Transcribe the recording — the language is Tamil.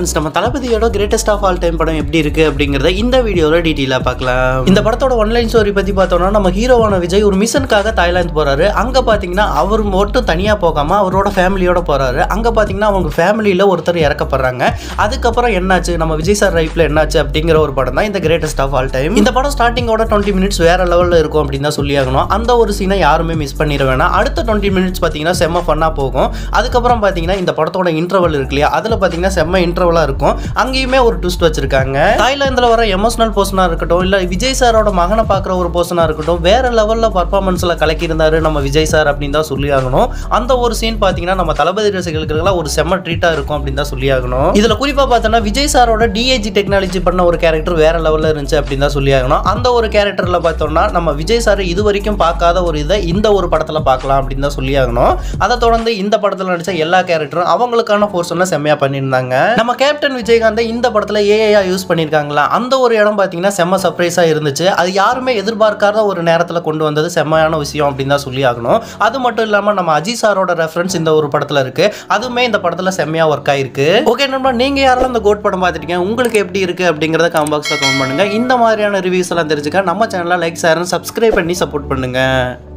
ஃப்ரெண்ட்ஸ் நம்ம தளபதியோட கிரேட்டஸ்ட் ஆஃப் ஆல் டைம் படம் எப்படி இருக்கு அப்படிங்கறத இந்த வீடியோல டீட்டெயிலாக பார்க்கலாம் இந்த படத்தோட ஒன்லைன் ஸ்டோரி பத்தி பார்த்தோம்னா நம்ம ஹீரோவான விஜய் ஒரு மிஷனுக்காக தாய்லாந்து போறாரு அங்க பாத்தீங்கன்னா அவர் மட்டும் தனியா போகாம அவரோட ஃபேமிலியோட போறாரு அங்க பாத்தீங்கன்னா அவங்க ஃபேமிலியில ஒருத்தர் இறக்கப்படுறாங்க அதுக்கப்புறம் என்னாச்சு நம்ம விஜய் சார் லைஃப்ல என்னாச்சு அப்படிங்கிற ஒரு படம் தான் இந்த கிரேட்டஸ்ட் ஆஃப் ஆல் டைம் இந்த படம் ஸ்டார்டிங்கோட டுவெண்ட்டி மினிட்ஸ் வேற லெவலில் இருக்கும் அப்படின்னு தான் சொல்லி ஆகணும் அந்த ஒரு சீனை யாருமே மிஸ் பண்ணிட வேணாம் அடுத்த டுவெண்ட்டி மினிட்ஸ் பார்த்தீங்கன்னா செம்ம ஃபன்னாக போகும் அதுக்கப்புறம் பார்த்தீங்கன்னா இந்த படத்தோட இன்டர்வல் இருக்கு இல்லையா அதில் பார்த்தீங்கன்னா செம்ம இன்டர்வலாக இருக்கும் அங்கேயுமே ஒரு ட்விஸ்ட் வச்சிருக்காங்க தாய்லாந்தில் வர எமோஷனல் போர்ஷனாக இருக்கட்டும் இல்லை விஜய் சாரோட மகனை பார்க்குற ஒரு போர்ஷனாக இருக்கட்டும் வேற லெவலில் பர்ஃபார்மன்ஸில் கலக்கியிருந்தாரு நம்ம விஜய் சார் அப்படின்னு தான் சொல்லி ஆகணும் அந்த ஒரு சீன் பார்த்தீங்கன்னா நம்ம தளபதி ரசிகர்களுக்கெல்லாம் ஒரு செம்ம ட்ரீட்டாக இருக்கும் அப்படின்னு தான் சொல்லி ஆகணும் இதில் குறிப்பாக பார்த்தோன்னா விஜய் சாரோட டிஏஜி டெக்னாலஜி பண்ண ஒரு கேரக்டர் வேற லெவலில் இருந்துச்சு அப்படின்னு தான் சொல்லி ஆகணும் அந்த ஒரு கேரக்டரில் பார்த்தோம்னா நம்ம விஜய் சார் இது வரைக்கும் பார்க்காத ஒரு இதை இந்த ஒரு படத்தில் பார்க்கலாம் அப்படின்னு தான் சொல்லி ஆகணும் அதை தொடர்ந்து இந்த படத்தில் நடிச்ச எல்லா கேரக்டரும் அவங்களுக்கான போர்ஷன்லாம் செம்மையாக பண்ணியிருந்தாங்க நம்ம கேப்டன் விஜயகாந்தை இந்த படத்தில் ஏஐயா யூஸ் பண்ணியிருக்காங்களா அந்த ஒரு இடம் பார்த்தீங்கன்னா செம்ம சர்ப்ரைஸாக இருந்துச்சு அது யாருமே எதிர்பார்க்காத ஒரு நேரத்தில் கொண்டு வந்தது செம்மையான விஷயம் அப்படின்னு தான் சொல்லி ஆகணும் அது மட்டும் இல்லாமல் நம்ம அஜித் சாரோட ரெஃபரன்ஸ் இந்த ஒரு படத்தில் இருக்கு அதுவுமே இந்த படத்தில் செம்மையாக ஒர்க் ஆயிருக்கு ஓகே நண்பா நீங்கள் யாரெல்லாம் இந்த கோட் படம் பார்த்துட்டீங்க உங்களுக்கு எப்படி இருக்கு அப்படிங்கிறத கமெண்ட் பாக்ஸில் கமெண்ட் பண்ணுங்க இந்த மாதிரியான ரிவ்யூஸ் எல்லாம் தெரிஞ்சுக்க நம்ம சேனலை லைக் ஷேர் சப்ஸ்கிரைப் பண்ணி சப்போர்ட் பண்ணுங்க